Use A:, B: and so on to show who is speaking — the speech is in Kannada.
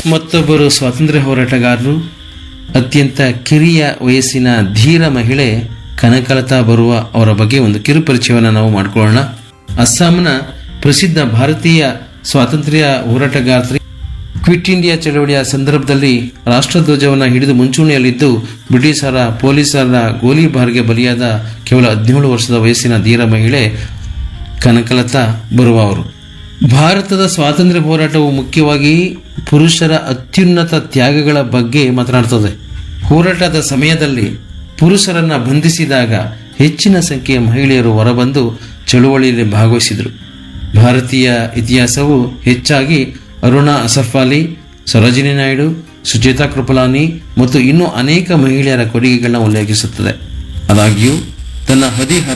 A: ಮತ್ತೊಬ್ಬರು ಸ್ವಾತಂತ್ರ್ಯ ಹೋರಾಟಗಾರರು ಅತ್ಯಂತ ಕಿರಿಯ ವಯಸ್ಸಿನ ಧೀರ ಮಹಿಳೆ ಕನಕಲತಾ ಬರುವ ಅವರ ಬಗ್ಗೆ ಒಂದು ಕಿರು ಪರಿಚಯವನ್ನು ನಾವು ಮಾಡಿಕೊಳ್ಳೋಣ ಅಸ್ಸಾಂನ ಪ್ರಸಿದ್ಧ ಭಾರತೀಯ ಸ್ವಾತಂತ್ರ್ಯ ಹೋರಾಟಗಾರ್ತಿ ಕ್ವಿಟ್ ಇಂಡಿಯಾ ಚಳವಳಿಯ ಸಂದರ್ಭದಲ್ಲಿ ರಾಷ್ಟ್ರಧ್ವಜವನ್ನು ಹಿಡಿದು ಮುಂಚೂಣಿಯಲ್ಲಿದ್ದು ಬ್ರಿಟಿಷರ ಪೊಲೀಸರ ಗೋಲಿಬಾರ್ಗೆ ಬಲಿಯಾದ ಕೇವಲ ಹದಿನೇಳು ವರ್ಷದ ವಯಸ್ಸಿನ ಧೀರ ಮಹಿಳೆ ಕನಕಲತಾ ಬರುವ ಅವರು ಭಾರತದ ಸ್ವಾತಂತ್ರ್ಯ ಹೋರಾಟವು ಮುಖ್ಯವಾಗಿ ಪುರುಷರ ಅತ್ಯುನ್ನತ ತ್ಯಾಗಗಳ ಬಗ್ಗೆ ಮಾತನಾಡ್ತದೆ ಹೋರಾಟದ ಸಮಯದಲ್ಲಿ ಪುರುಷರನ್ನ ಬಂಧಿಸಿದಾಗ ಹೆಚ್ಚಿನ ಸಂಖ್ಯೆಯ ಮಹಿಳೆಯರು ಹೊರಬಂದು ಚಳುವಳಿಯಲ್ಲಿ ಭಾಗವಹಿಸಿದರು ಭಾರತೀಯ ಇತಿಹಾಸವು ಹೆಚ್ಚಾಗಿ ಅರುಣಾ ಅಸಫ್ ಅಲಿ ಸರೋಜಿನಿ ನಾಯ್ಡು ಸುಚೇತಾ ಕೃಪಲಾನಿ ಮತ್ತು ಇನ್ನೂ ಅನೇಕ ಮಹಿಳೆಯರ ಕೊಡುಗೆಗಳನ್ನ ಉಲ್ಲೇಖಿಸುತ್ತದೆ ಆದಾಗ್ಯೂ ತನ್ನ ಹದಿಹರ